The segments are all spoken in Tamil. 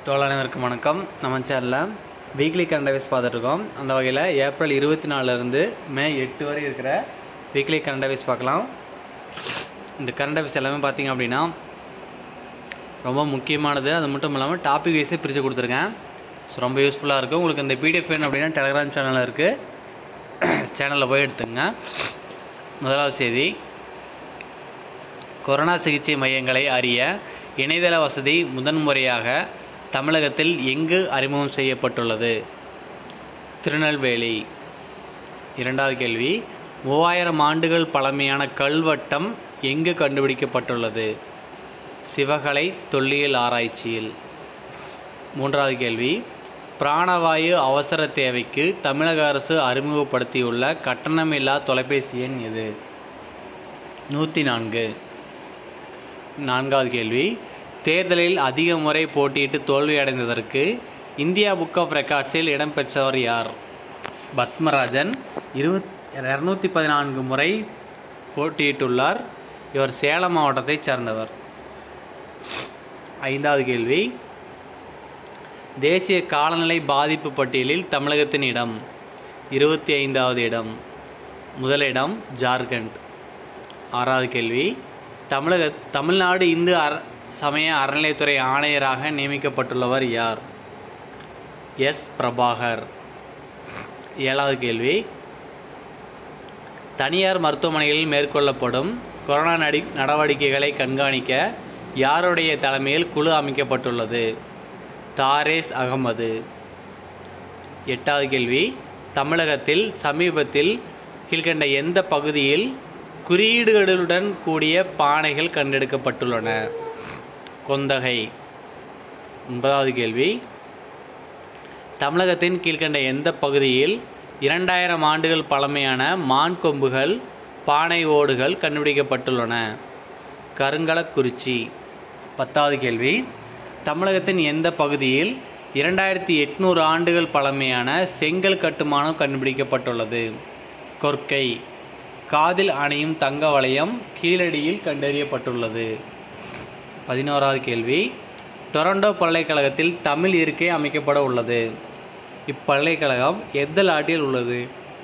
தோழ அனைவருக்கும் வணக்கம் நம்ம சேனலில் வீக்லி கரண்ட் அஃபேர்ஸ் பார்த்துட்ருக்கோம் அந்த வகையில் ஏப்ரல் இருபத்தி நாலுலேருந்து மே எட்டு வரை இருக்கிற வீக்லி கரண்ட் அஃபேர்ஸ் பார்க்கலாம் இந்த கரண்ட் அஃபேர்ஸ் எல்லாமே பார்த்தீங்க அப்படின்னா ரொம்ப முக்கியமானது அது மட்டும் இல்லாமல் டாபிக் வைஸே பிரித்து கொடுத்துருக்கேன் ஸோ ரொம்ப யூஸ்ஃபுல்லாக இருக்கும் உங்களுக்கு இந்த பிடிஎஃப் வேணும் அப்படின்னா டெலகிராம் சேனலில் இருக்குது சேனலில் போய் எடுத்துங்க முதலாவது செய்தி கொரோனா சிகிச்சை மையங்களை அறிய இணையதள வசதி முதன்முறையாக தமிழகத்தில் எங்கு அறிமுகம் செய்யப்பட்டுள்ளது திருநெல்வேலி இரண்டாவது கேள்வி மூவாயிரம் ஆண்டுகள் பழமையான கல்வட்டம் எங்கு கண்டுபிடிக்கப்பட்டுள்ளது சிவகலை தொல்லியல் ஆராய்ச்சியில் மூன்றாவது கேள்வி பிராணவாயு அவசர தேவைக்கு தமிழக அரசு அறிமுகப்படுத்தியுள்ள கட்டணமில்லா தொலைபேசி எண் எது நூற்றி நான்கு நான்காவது கேள்வி தேர்தலில் அதிக முறை போட்டியிட்டு தோல்வியடைந்ததற்கு இந்தியா புக் ஆஃப் ரெக்கார்ட்ஸில் இடம்பெற்றவர் யார் பத்மராஜன் இருபத் இரநூத்தி பதினான்கு முறை போட்டியிட்டுள்ளார் இவர் சேலம் மாவட்டத்தைச் சார்ந்தவர் ஐந்தாவது கேள்வி தேசிய காலநிலை பாதிப்பு பட்டியலில் தமிழகத்தின் இடம் இருபத்தி ஐந்தாவது இடம் முதலிடம் ஜார்க்கண்ட் ஆறாவது கேள்வி தமிழக தமிழ்நாடு இந்து அற சமய அறநிலையத்துறை ஆணையராக நியமிக்கப்பட்டுள்ளவர் யார் எஸ் பிரபாகர் ஏழாவது கேள்வி தனியார் மருத்துவமனைகளில் மேற்கொள்ளப்படும் கொரோனா நடி நடவடிக்கைகளை கண்காணிக்க யாருடைய தலைமையில் குழு அமைக்கப்பட்டுள்ளது தாரேஸ் அகமது எட்டாவது கேள்வி தமிழகத்தில் சமீபத்தில் கீழ்கண்ட எந்த பகுதியில் குறியீடுகளுடன் கூடிய பானைகள் கண்டெடுக்கப்பட்டுள்ளன கொந்தகை ஒன்பதாவது கேள்வி தமிழகத்தின் கீழ்கண்ட எந்த பகுதியில் இரண்டாயிரம் ஆண்டுகள் பழமையான மான் கொம்புகள் பானை ஓடுகள் கண்டுபிடிக்கப்பட்டுள்ளன கருங்கலக்குறிச்சி பத்தாவது கேள்வி தமிழகத்தின் எந்த பகுதியில் இரண்டாயிரத்தி எட்நூறு ஆண்டுகள் பழமையான செங்கல் கட்டுமானம் கண்டுபிடிக்கப்பட்டுள்ளது கொர்க்கை காதில் அணையும் தங்க வளையம் கீழடியில் கண்டறியப்பட்டுள்ளது பதினோராவது கேள்வி டொரண்டோ பல்கலைக்கழகத்தில் தமிழ் இருக்கை அமைக்கப்பட உள்ளது இப்பல்கலைக்கழகம் எந்த நாட்டில் உள்ளது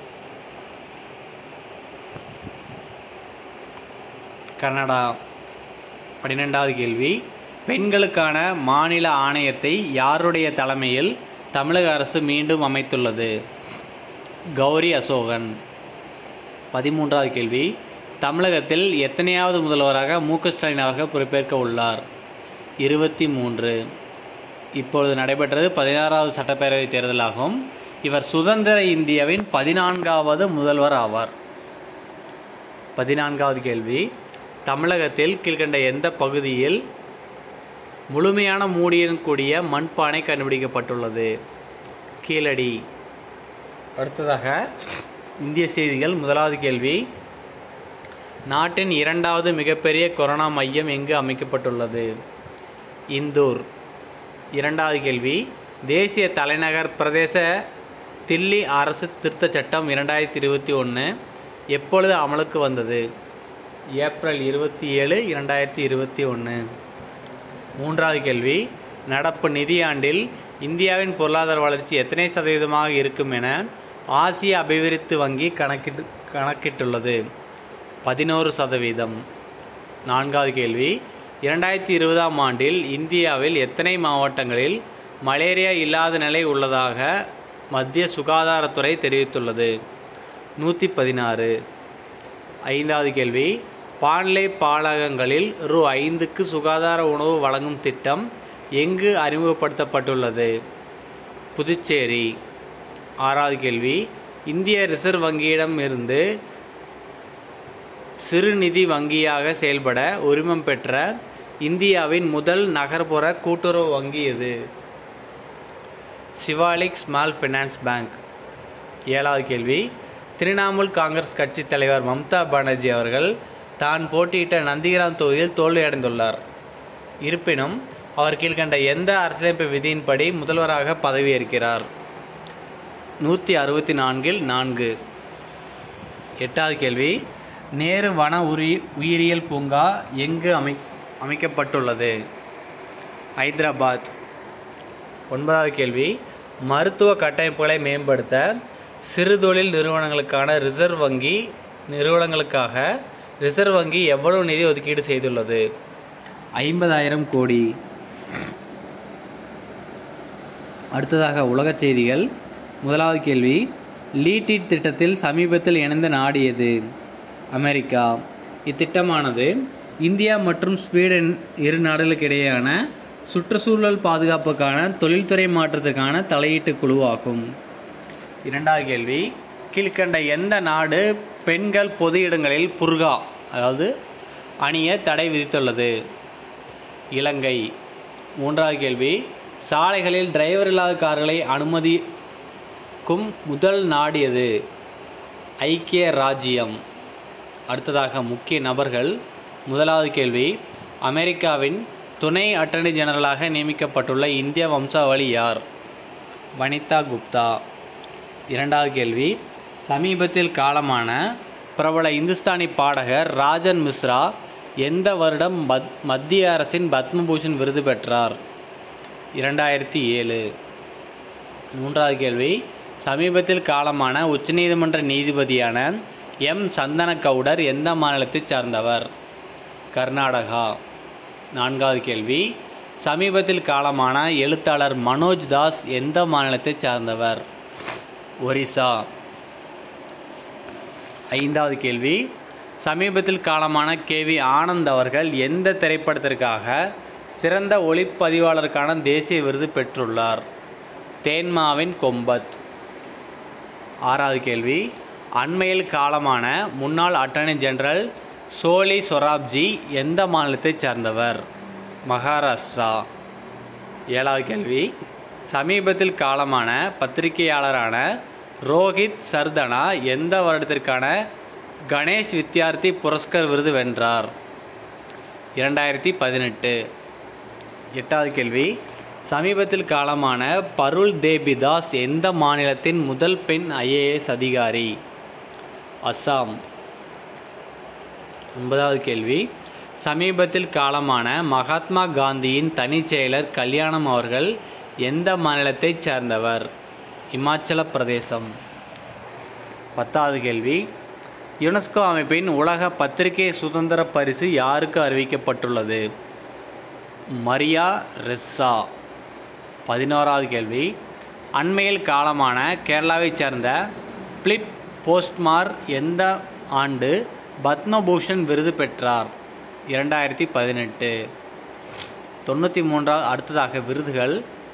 கனடா பன்னிரெண்டாவது கேள்வி பெண்களுக்கான மாநில ஆணையத்தை யாருடைய தலைமையில் தமிழக அரசு மீண்டும் அமைத்துள்ளது கௌரி அசோகன் பதிமூன்றாவது கேள்வி தமிழகத்தில் எத்தனையாவது முதல்வராக மு க ஸ்டாலின் அவர்கள் பொறுப்பேற்க உள்ளார் இருபத்தி மூன்று இப்பொழுது நடைபெற்றது பதினாறாவது சட்டப்பேரவை தேர்தலாகும் இவர் சுதந்திர இந்தியாவின் பதினான்காவது முதல்வர் ஆவார் பதினான்காவது கேள்வி தமிழகத்தில் கீழ்கண்ட எந்த பகுதியில் முழுமையான மூடியுடன் கூடிய மண்பானை கண்டுபிடிக்கப்பட்டுள்ளது கீழடி அடுத்ததாக இந்திய செய்திகள் முதலாவது கேள்வி நாட்டின் இரண்டாவது மிகப்பெரிய கொரோனா மையம் எங்கு அமைக்கப்பட்டுள்ளது இந்தூர் இரண்டாவது கேள்வி தேசிய தலைநகர் பிரதேச தில்லி அரசு திருத்தச் சட்டம் இரண்டாயிரத்தி இருபத்தி ஒன்று எப்பொழுது அமலுக்கு வந்தது ஏப்ரல் இருபத்தி ஏழு இரண்டாயிரத்தி இருபத்தி ஒன்று மூன்றாவது கேள்வி நடப்பு நிதியாண்டில் இந்தியாவின் பொருளாதார வளர்ச்சி எத்தனை சதவீதமாக இருக்கும் என ஆசிய அபிவிருத்தி வங்கி கணக்கிட்டு கணக்கிட்டுள்ளது பதினோரு சதவீதம் நான்காவது கேள்வி இரண்டாயிரத்தி இருபதாம் ஆண்டில் இந்தியாவில் எத்தனை மாவட்டங்களில் மலேரியா இல்லாத நிலை உள்ளதாக மத்திய சுகாதாரத்துறை தெரிவித்துள்ளது நூற்றி பதினாறு ஐந்தாவது கேள்வி பாண்லே பாலகங்களில் ரூ ஐந்துக்கு சுகாதார உணவு வழங்கும் திட்டம் எங்கு அறிமுகப்படுத்தப்பட்டுள்ளது புதுச்சேரி ஆறாவது கேள்வி இந்திய ரிசர்வ் வங்கியிடம் இருந்து சிறுநிதி வங்கியாக செயல்பட உரிமம் பெற்ற இந்தியாவின் முதல் நகர்ப்புற கூட்டுறவு வங்கி எது சிவாலிக் ஸ்மால் ஃபைனான்ஸ் பேங்க் ஏழாவது கேள்வி திரிணாமுல் காங்கிரஸ் கட்சி தலைவர் மம்தா பானர்ஜி அவர்கள் தான் போட்டியிட்ட நந்திகிராம் தொகுதியில் தோல்வியடைந்துள்ளார் இருப்பினும் அவர் கீழ்கண்ட எந்த அரசியலமைப்பு விதியின்படி முதல்வராக பதவியேற்கிறார் நூற்றி அறுபத்தி நான்கில் நான்கு எட்டாவது கேள்வி நேரு வன உரி உயிரியல் பூங்கா எங்கு அமை அமைக்கப்பட்டுள்ளது ஹைதராபாத் ஒன்பதாவது கேள்வி மருத்துவ கட்டமைப்புகளை மேம்படுத்த சிறுதொழில் நிறுவனங்களுக்கான ரிசர்வ் வங்கி நிறுவனங்களுக்காக ரிசர்வ் வங்கி எவ்வளவு நிதி ஒதுக்கீடு செய்துள்ளது ஐம்பதாயிரம் கோடி அடுத்ததாக உலகச் செய்திகள் முதலாவது கேள்வி லீட்டிட் திட்டத்தில் சமீபத்தில் இணைந்த நாடு எது அமெரிக்கா இத்திட்டமானது இந்தியா மற்றும் ஸ்வீடன் இரு நாடுகளுக்கு இடையேயான சுற்றுச்சூழல் பாதுகாப்புக்கான தொழில்துறை மாற்றத்திற்கான தலையீட்டு குழுவாகும் இரண்டாவது கேள்வி கீழ்கண்ட எந்த நாடு பெண்கள் பொது இடங்களில் புர்கா அதாவது அணிய தடை விதித்துள்ளது இலங்கை மூன்றாவது கேள்வி சாலைகளில் டிரைவர் இல்லாத கார்களை அனுமதிக்கும் முதல் நாடு எது ஐக்கிய ராஜ்யம் அடுத்ததாக முக்கிய நபர்கள் முதலாவது கேள்வி அமெரிக்காவின் துணை அட்டர்னி ஜெனரலாக நியமிக்கப்பட்டுள்ள இந்திய வம்சாவளி யார் வனிதா குப்தா இரண்டாவது கேள்வி சமீபத்தில் காலமான பிரபல இந்துஸ்தானி பாடகர் ராஜன் மிஸ்ரா எந்த வருடம் மத் மத்திய அரசின் பத்மபூஷன் விருது பெற்றார் இரண்டாயிரத்தி ஏழு மூன்றாவது கேள்வி சமீபத்தில் காலமான உச்சநீதிமன்ற நீதிபதியான எம் சந்தன கவுடர் எந்த மாநிலத்தைச் சார்ந்தவர் கர்நாடகா நான்காவது கேள்வி சமீபத்தில் காலமான எழுத்தாளர் மனோஜ் தாஸ் எந்த மாநிலத்தைச் சார்ந்தவர் ஒரிசா ஐந்தாவது கேள்வி சமீபத்தில் காலமான கேவி ஆனந்த் அவர்கள் எந்த திரைப்படத்திற்காக சிறந்த ஒளிப்பதிவாளருக்கான தேசிய விருது பெற்றுள்ளார் தேன்மாவின் கொம்பத் ஆறாவது கேள்வி அண்மையில் காலமான முன்னாள் அட்டர்னி ஜெனரல் சோலி சொராப்ஜி எந்த மாநிலத்தைச் சார்ந்தவர் மகாராஷ்டிரா ஏழாவது கேள்வி சமீபத்தில் காலமான பத்திரிகையாளரான ரோஹித் சர்தனா எந்த வருடத்திற்கான கணேஷ் வித்யார்த்தி புரஸ்கர் விருது வென்றார் இரண்டாயிரத்தி பதினெட்டு எட்டாவது கேள்வி சமீபத்தில் காலமான பருள் தேபிதாஸ் எந்த மாநிலத்தின் முதல் பெண் ஐஏஎஸ் அதிகாரி அஸ்ஸாம் ஒன்பதாவது கேள்வி சமீபத்தில் காலமான மகாத்மா காந்தியின் தனிச் செயலர் கல்யாணம் அவர்கள் எந்த மாநிலத்தைச் சேர்ந்தவர் இமாச்சல பிரதேசம் பத்தாவது கேள்வி யுனெஸ்கோ அமைப்பின் உலக பத்திரிகை சுதந்திர பரிசு யாருக்கு அறிவிக்கப்பட்டுள்ளது மரியா ரெஸ்ஸா பதினோராவது கேள்வி அண்மையில் காலமான கேரளாவைச் சேர்ந்த பிலிப் போஸ்ட்மார் எந்த ஆண்டு பத்மபூஷன் விருது பெற்றார் இரண்டாயிரத்தி பதினெட்டு தொண்ணூற்றி மூன்றாவது அடுத்ததாக விருதுகள்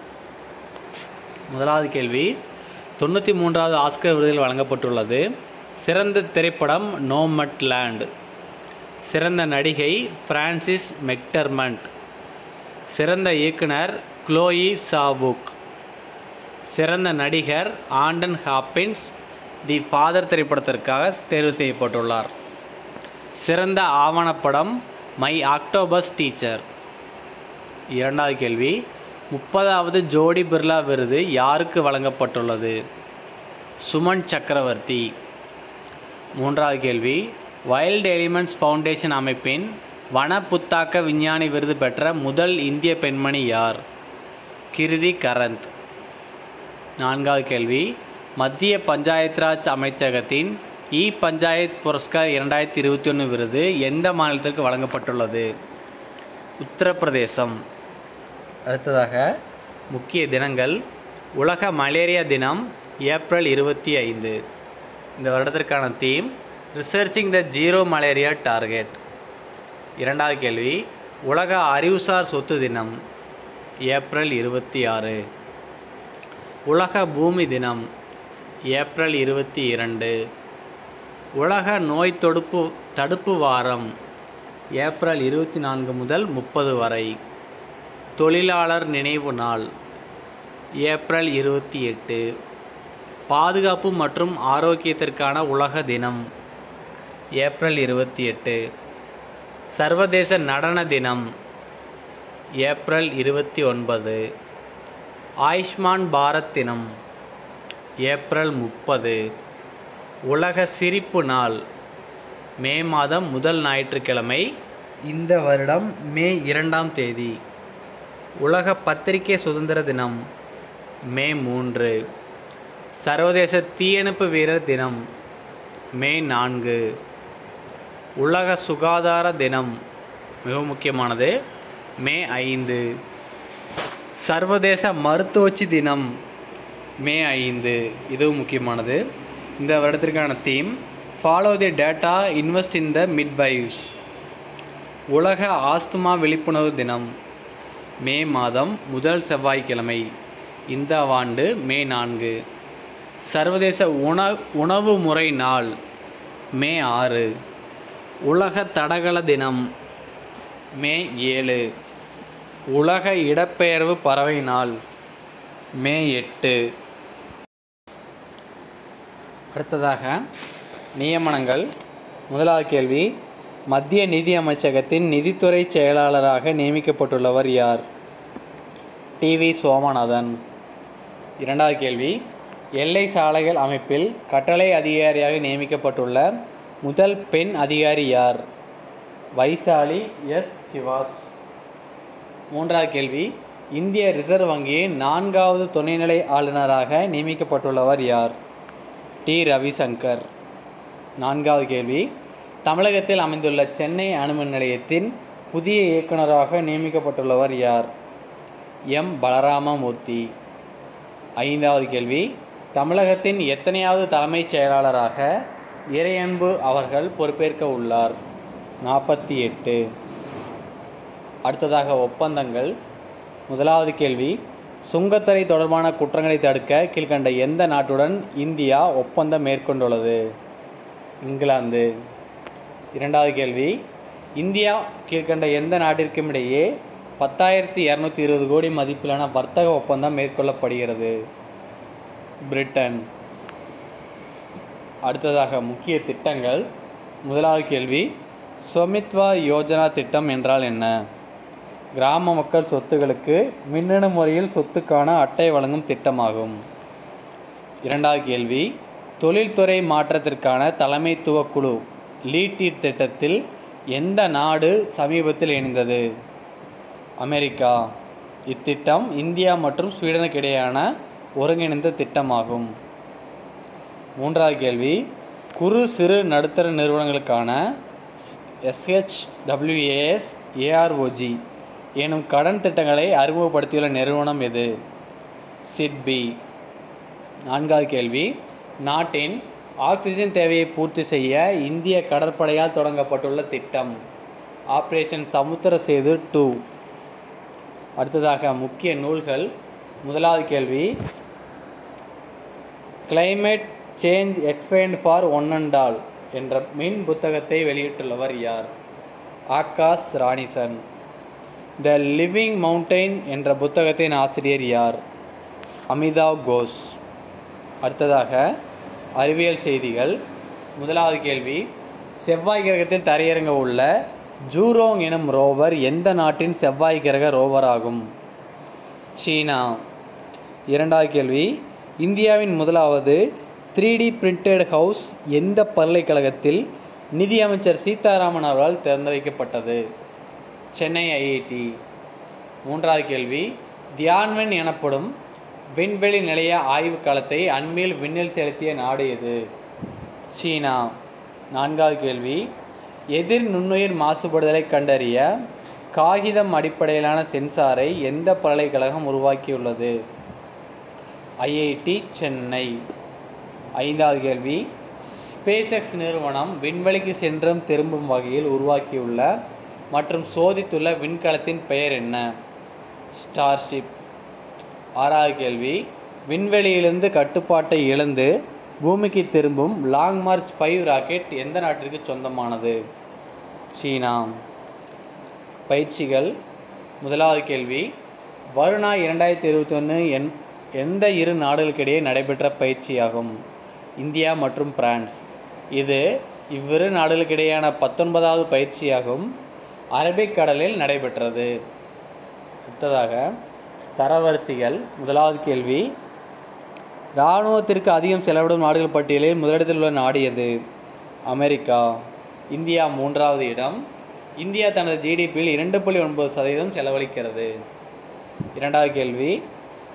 முதலாவது கேள்வி தொண்ணூற்றி மூன்றாவது ஆஸ்கர் விருதுகள் வழங்கப்பட்டுள்ளது சிறந்த திரைப்படம் நோமட் லேண்ட் சிறந்த நடிகை பிரான்சிஸ் மெக்டர்மண்ட் சிறந்த இயக்குனர் க்ளோயி சாவுக் சிறந்த நடிகர் ஆண்டன் ஹாப்பின்ஸ் தி ஃபாதர் திரைப்படத்திற்காக தேர்வு செய்யப்பட்டுள்ளார் சிறந்த ஆவணப்படம் மை ஆக்டோபஸ் டீச்சர் இரண்டாவது கேள்வி முப்பதாவது ஜோடி பிர்லா விருது யாருக்கு வழங்கப்பட்டுள்ளது சுமன் சக்கரவர்த்தி மூன்றாவது கேள்வி வைல்ட் எலிமெண்ட்ஸ் ஃபவுண்டேஷன் அமைப்பின் வன புத்தாக்க விஞ்ஞானி விருது பெற்ற முதல் இந்திய பெண்மணி யார் கிருதி கரந்த் நான்காவது கேள்வி மத்திய பஞ்சாயத் ராஜ் அமைச்சகத்தின் இ பஞ்சாயத் புரஸ்கார் இரண்டாயிரத்தி இருபத்தி ஒன்று விருது எந்த மாநிலத்திற்கு வழங்கப்பட்டுள்ளது உத்தரப்பிரதேசம் அடுத்ததாக முக்கிய தினங்கள் உலக மலேரியா தினம் ஏப்ரல் இருபத்தி ஐந்து இந்த வருடத்திற்கான theme researching the zero malaria target இரண்டாவது கேள்வி உலக அறிவுசார் சொத்து தினம் ஏப்ரல் இருபத்தி ஆறு உலக பூமி தினம் ஏப்ரல் இருபத்தி இரண்டு உலக நோய் தொடுப்பு தடுப்பு வாரம் ஏப்ரல் இருபத்தி நான்கு முதல் முப்பது வரை தொழிலாளர் நினைவு நாள் ஏப்ரல் இருபத்தி எட்டு பாதுகாப்பு மற்றும் ஆரோக்கியத்திற்கான உலக தினம் ஏப்ரல் இருபத்தி எட்டு சர்வதேச நடன தினம் ஏப்ரல் இருபத்தி ஒன்பது ஆயுஷ்மான் பாரத் தினம் ஏப்ரல் முப்பது உலக சிரிப்பு நாள் மே மாதம் முதல் ஞாயிற்றுக்கிழமை இந்த வருடம் மே இரண்டாம் தேதி உலக பத்திரிகை சுதந்திர தினம் மே மூன்று சர்வதேச தீயணைப்பு வீரர் தினம் மே நான்கு உலக சுகாதார தினம் மிக முக்கியமானது மே ஐந்து சர்வதேச மருத்துவச்சி தினம் மே ஐந்து இதுவும் முக்கியமானது இந்த வருடத்திற்கான theme follow the data invest in the midwives உலக ஆஸ்துமா விழிப்புணர்வு தினம் மே மாதம் முதல் செவ்வாய்க்கிழமை இந்த ஆண்டு மே நான்கு சர்வதேச உண உணவு முறை நாள் மே ஆறு உலக தடகள தினம் மே ஏழு உலக இடப்பெயர்வு பறவை நாள் மே எட்டு அடுத்ததாக நியமனங்கள் முதலாவது கேள்வி மத்திய நிதி அமைச்சகத்தின் நிதித்துறை செயலாளராக நியமிக்கப்பட்டுள்ளவர் யார் டிவி சோமநாதன் இரண்டாவது கேள்வி எல்லை சாலைகள் அமைப்பில் கட்டளை அதிகாரியாக நியமிக்கப்பட்டுள்ள முதல் பெண் அதிகாரி யார் வைசாலி எஸ் ஹிவாஸ் மூன்றாவது கேள்வி இந்திய ரிசர்வ் வங்கியின் நான்காவது துணைநிலை ஆளுநராக நியமிக்கப்பட்டுள்ளவர் யார் டி ரவிசங்கர் நான்காவது கேள்வி தமிழகத்தில் அமைந்துள்ள சென்னை அணுமின் நிலையத்தின் புதிய இயக்குநராக நியமிக்கப்பட்டுள்ளவர் யார் எம் பலராமமூர்த்தி ஐந்தாவது கேள்வி தமிழகத்தின் எத்தனையாவது தலைமைச் செயலாளராக இறையன்பு அவர்கள் பொறுப்பேற்க உள்ளார் நாற்பத்தி எட்டு அடுத்ததாக ஒப்பந்தங்கள் முதலாவது கேள்வி சுங்கத்துறை தொடர்பான குற்றங்களை தடுக்க கீழ்கண்ட எந்த நாட்டுடன் இந்தியா ஒப்பந்தம் மேற்கொண்டுள்ளது இங்கிலாந்து இரண்டாவது கேள்வி இந்தியா கீழ்கண்ட எந்த நாட்டிற்கும் இடையே பத்தாயிரத்தி இரநூத்தி இருபது கோடி மதிப்பிலான வர்த்தக ஒப்பந்தம் மேற்கொள்ளப்படுகிறது பிரிட்டன் அடுத்ததாக முக்கிய திட்டங்கள் முதலாவது கேள்வி ஸ்வமித்வா யோஜனா திட்டம் என்றால் என்ன கிராம மக்கள் சொத்துகளுக்கு மின்னணு முறையில் சொத்துக்கான அட்டை வழங்கும் திட்டமாகும் இரண்டாவது கேள்வி தொழில்துறை மாற்றத்திற்கான தலைமைத்துவ குழு லீட்டீட் திட்டத்தில் எந்த நாடு சமீபத்தில் இணைந்தது அமெரிக்கா இத்திட்டம் இந்தியா மற்றும் ஸ்வீடனுக்கு இடையேயான ஒருங்கிணைந்த திட்டமாகும் மூன்றாவது கேள்வி குறு சிறு நடுத்தர நிறுவனங்களுக்கான எஸ்ஹெச்டபிள்யூஏஎஸ் ஏஆர்ஓஜி எனும் கடன் திட்டங்களை அறிமுகப்படுத்தியுள்ள நிறுவனம் எது சிட்பி நான்காவது கேள்வி நாட்டின் ஆக்சிஜன் தேவையை பூர்த்தி செய்ய இந்திய கடற்படையால் தொடங்கப்பட்டுள்ள திட்டம் ஆப்ரேஷன் சமுத்திர சேது டூ அடுத்ததாக முக்கிய நூல்கள் முதலாவது கேள்வி climate change explained for one and all என்ற மின் புத்தகத்தை வெளியிட்டுள்ளவர் யார் Akash Ranison the living mountain என்ற புத்தகத்தின் ஆசிரியர் யார் அமிதாவ் கோஷ் அடுத்ததாக அறிவியல் செய்திகள் முதலாவது கேள்வி செவ்வாய் கிரகத்தில் தரையிறங்க உள்ள ஜூரோங் எனும் ரோவர் எந்த நாட்டின் செவ்வாய் கிரக ரோவர் ஆகும் சீனா இரண்டாவது கேள்வி இந்தியாவின் முதலாவது த்ரீ டி பிரிண்டட் ஹவுஸ் எந்த பல்கலைக்கழகத்தில் நிதியமைச்சர் சீதாராமன் அவர்களால் திறந்து வைக்கப்பட்டது சென்னை ஐஐடி மூன்றாவது கேள்வி தியான்வென் எனப்படும் விண்வெளி நிலைய ஆய்வு களத்தை அண்மையில் விண்ணில் செலுத்திய நாடு எது சீனா நான்காவது கேள்வி எதிர் நுண்ணுயிர் மாசுபடுதலை கண்டறிய காகிதம் அடிப்படையிலான சென்சாரை எந்த பல்கலைக்கழகம் உருவாக்கியுள்ளது ஐஐடி சென்னை ஐந்தாவது கேள்வி ஸ்பேஸ்எக்ஸ் நிறுவனம் விண்வெளிக்கு சென்றும் திரும்பும் வகையில் உருவாக்கியுள்ள மற்றும் சோதித்துள்ள விண்கலத்தின் பெயர் என்ன ஸ்டார்ஷிப் ஆறாவது கேள்வி விண்வெளியிலிருந்து கட்டுப்பாட்டை இழந்து பூமிக்கு திரும்பும் லாங் மார்ச் ஃபைவ் ராக்கெட் எந்த நாட்டிற்கு சொந்தமானது சீனா பயிற்சிகள் முதலாவது கேள்வி வருணா இரண்டாயிரத்தி இருபத்தொன்று என் எந்த இரு நாடுகளுக்கிடையே நடைபெற்ற பயிற்சியாகும் இந்தியா மற்றும் பிரான்ஸ் இது இவ்விரு நாடுகளுக்கிடையேயான பத்தொன்பதாவது பயிற்சியாகும் அரபிக் கடலில் நடைபெற்றது அடுத்ததாக தரவரிசைகள் முதலாவது கேள்வி இராணுவத்திற்கு அதிகம் செலவிடும் நாடுகள் பட்டியலில் முதலிடத்தில் உள்ள நாடு எது அமெரிக்கா இந்தியா மூன்றாவது இடம் இந்தியா தனது ஜிடிபியில் இரண்டு புள்ளி ஒன்பது சதவீதம் செலவழிக்கிறது இரண்டாவது கேள்வி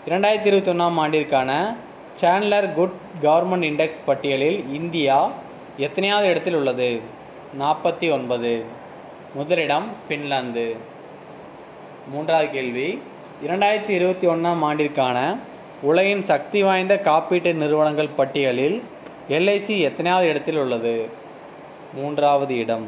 இரண்டாயிரத்தி இருபத்தொன்னாம் ஆண்டிற்கான சேனலர் குட் கவர்மெண்ட் இண்டெக்ஸ் பட்டியலில் இந்தியா எத்தனையாவது இடத்தில் உள்ளது நாற்பத்தி ஒன்பது முதலிடம் பின்லாந்து மூன்றாவது கேள்வி இரண்டாயிரத்தி இருபத்தி ஒன்றாம் ஆண்டிற்கான உலகின் சக்தி வாய்ந்த காப்பீட்டு நிறுவனங்கள் பட்டியலில் எல்ஐசி எத்தனையாவது இடத்தில் உள்ளது மூன்றாவது இடம்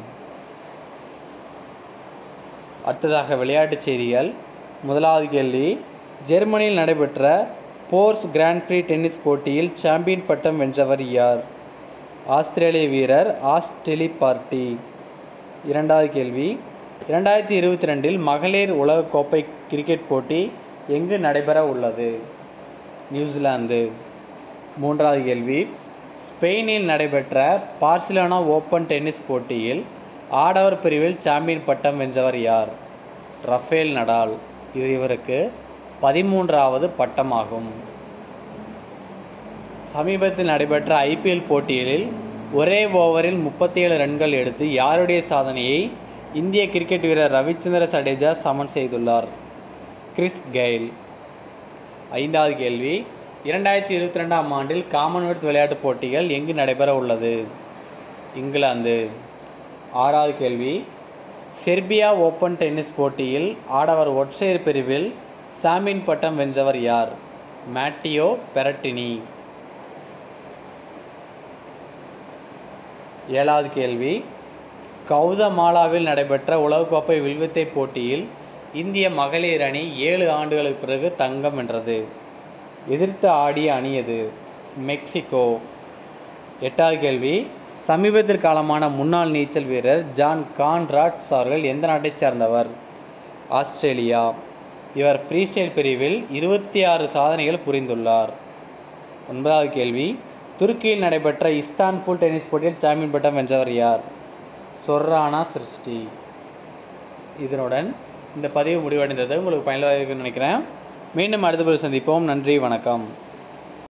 அடுத்ததாக விளையாட்டுச் செய்திகள் முதலாவது கேள்வி ஜெர்மனியில் நடைபெற்ற போர்ஸ் கிராண்ட் பிரீ டென்னிஸ் போட்டியில் சாம்பியன் பட்டம் வென்றவர் யார் ஆஸ்திரேலிய வீரர் ஆஸ்டெலி பார்ட்டி இரண்டாவது கேள்வி இரண்டாயிரத்தி இருபத்தி ரெண்டில் மகளிர் உலகக்கோப்பை கிரிக்கெட் போட்டி எங்கு நடைபெற உள்ளது நியூசிலாந்து மூன்றாவது கேள்வி ஸ்பெயினில் நடைபெற்ற பார்சிலோனா ஓப்பன் டென்னிஸ் போட்டியில் ஆடவர் பிரிவில் சாம்பியன் பட்டம் வென்றவர் யார் ரஃபேல் நடால் இது இவருக்கு பதிமூன்றாவது பட்டமாகும் சமீபத்தில் நடைபெற்ற ஐபிஎல் போட்டிகளில் ஒரே ஓவரில் முப்பத்தி ஏழு ரன்கள் எடுத்து யாருடைய சாதனையை இந்திய கிரிக்கெட் வீரர் ரவிச்சந்திர சடேஜா சமன் செய்துள்ளார் கிறிஸ் கெயில் ஐந்தாவது கேள்வி இரண்டாயிரத்தி இருபத்தி ரெண்டாம் ஆண்டில் காமன்வெல்த் விளையாட்டுப் போட்டிகள் எங்கு நடைபெற உள்ளது இங்கிலாந்து ஆறாவது கேள்வி செர்பியா ஓப்பன் டென்னிஸ் போட்டியில் ஆடவர் ஒற்றையர் பிரிவில் சாம்பியன் பட்டம் வென்றவர் யார் மேட்டியோ பெரட்டினி ஏழாவது கேள்வி கவுதமாலாவில் நடைபெற்ற உலகக்கோப்பை வில்வித்தை போட்டியில் இந்திய மகளிர் அணி ஏழு ஆண்டுகளுக்கு பிறகு தங்கம் வென்றது எதிர்த்து ஆடிய அணி எது மெக்சிகோ எட்டாவது கேள்வி சமீபத்தில் காலமான முன்னாள் நீச்சல் வீரர் ஜான் கான்ராட்ஸ் அவர்கள் எந்த நாட்டைச் சேர்ந்தவர் ஆஸ்திரேலியா இவர் ஃப்ரீஸ்டைல் பிரிவில் இருபத்தி ஆறு சாதனைகள் புரிந்துள்ளார் ஒன்பதாவது கேள்வி துருக்கியில் நடைபெற்ற இஸ்தான்புல் டென்னிஸ் போட்டியில் சாம்பியன் பட்டம் வென்றவர் யார் சொர்ரானா சிருஷ்டி இதனுடன் இந்த பதிவு முடிவடைந்தது உங்களுக்கு பயனுள்ளதாக இருக்குன்னு நினைக்கிறேன் மீண்டும் அடுத்த பதிவு சந்திப்போம் நன்றி வணக்கம்